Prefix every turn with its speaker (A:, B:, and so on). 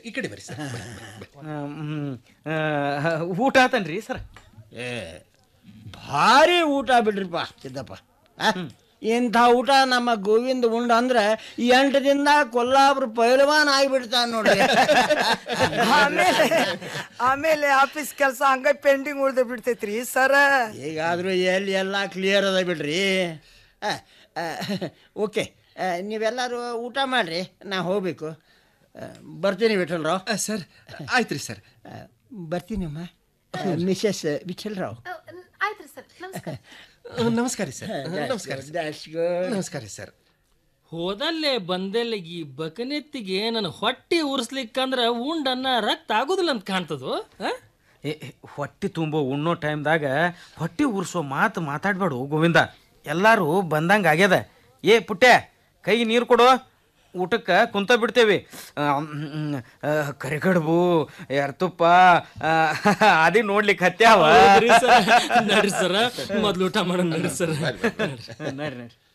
A: ಈ ಕಡೆ ಬರ್ರಿ ಸರ್ ಬರ್ರಿ, ಬರ್ರಿ, ಬರ್ರಿ.
B: ಊಟ ಆತನ್ರಿ ಸರ್
C: ಏ ಭಾರಿ ಊಟ ಬಿಡ್ರಿಪ್ಪ ಸಿದ್ದಪ್ಪ ಆ? ಇಂಥ ಊಟ ನಮ್ಮ ಗೋವಿಂದ ಉಂಡ ಅಂದ್ರೆ ಎಂಟು ದಿನದ ಕೊಲ್ಲಾಪುರ ಪೈಲ್ವಾನ್ ಆಗಿಬಿಡ್ತಾನ ನೋಡ್ರಿ
D: ಆಮೇಲೆ ಆಮೇಲೆ ಆಫೀಸ್ ಕೆಲಸ ಹಂಗ ಪೆಂಡಿಂಗ್ ಉಳ್ದು ಬಿಡ್ತೈತ್ರಿ ಸರ
C: ಈಗಾದರೂ ಎಲ್ಲಿ ಎಲ್ಲ ಕ್ಲಿಯರ್ ಅದ ಬಿಡ್ರಿ ಆ, ಆ, ಓಕೆ ಆ, ನೀವೆಲ್ಲರೂ ಊಟ ಮಾಡ್ರಿ ನಾ ಹೋಗ್ಬೇಕು ಆ, ಬರ್ತೀನಿ ವಿಠಲ್ರಾವ್
A: ಆ, ಸರ್ ಆಯ್ತ್ರಿ ಸರ್
C: ಆ, ಬರ್ತೀನಮ್ಮ ಮಿಸಸ್ ವಿಠಲ್ರಾವ್
E: ಆಯ್ತ್ರಿ ಸರ್ ನಮಸ್ಕಾರ
A: ಆ, ನಮಸ್ಕಾರ ಸರ್ ನಮಸ್ಕಾರ ಸರ್.
C: That's good.
A: ನಮಸ್ಕಾರ ಸರ್
F: ಹೋದಲ್ಲೇ ಬಂದೆಲ್ಲಿಗೆ ಈ ಬಕನೆತ್ತಿಗೆ ನನ್ನ ಹೊಟ್ಟಿ ಉರ್ಸ್ಲಿಕ್ಕಂದ್ರ ಉಂಡನ್ನ ರಕ್ತ ಆಗೋದಿಲ್ಲ ಅಂತ ಕಾಣ್ತದು ಆ?
B: ಏ ಏ, ಹೊಟ್ಟಿ ತುಂಬೋ ಉಣ್ಣೋ ಟೈಮ್ದಾಗ ಹೊಟ್ಟಿ ಉರ್ಸೋ ಮಾತು ಮಾತಾಡ್ಬೇಡು ಗೋವಿಂದ ಎಲ್ಲಾರು ಬಂದಂಗೆ ಆಗ್ಯದ ಏ ಪುಟ್ಟೆ ಕೈಗೆ ನೀರು ಕೊಡು ಊಟಕ್ಕೆ ಕುಂತ ಬಿಡ್ತೇವಿ ಆ, ಮ್, ಆ, ಕರಿಗಡುಬು ಎರ್ತುಪ್ಪ ಆ, ಅದೇ ನೋಡ್ಲಿಕ್ಕೆ ಹತ್ಯಾವ
F: ಹೌದ್ರಿ ಸರ ನಡ್ರಿ ಸರ ಮೊದ್ಲು ಊಟ ಮಾಡೋಣ ನಡ್ರಿ ಸರ
B: ನಡ್ರಿ ನಡ್ರಿ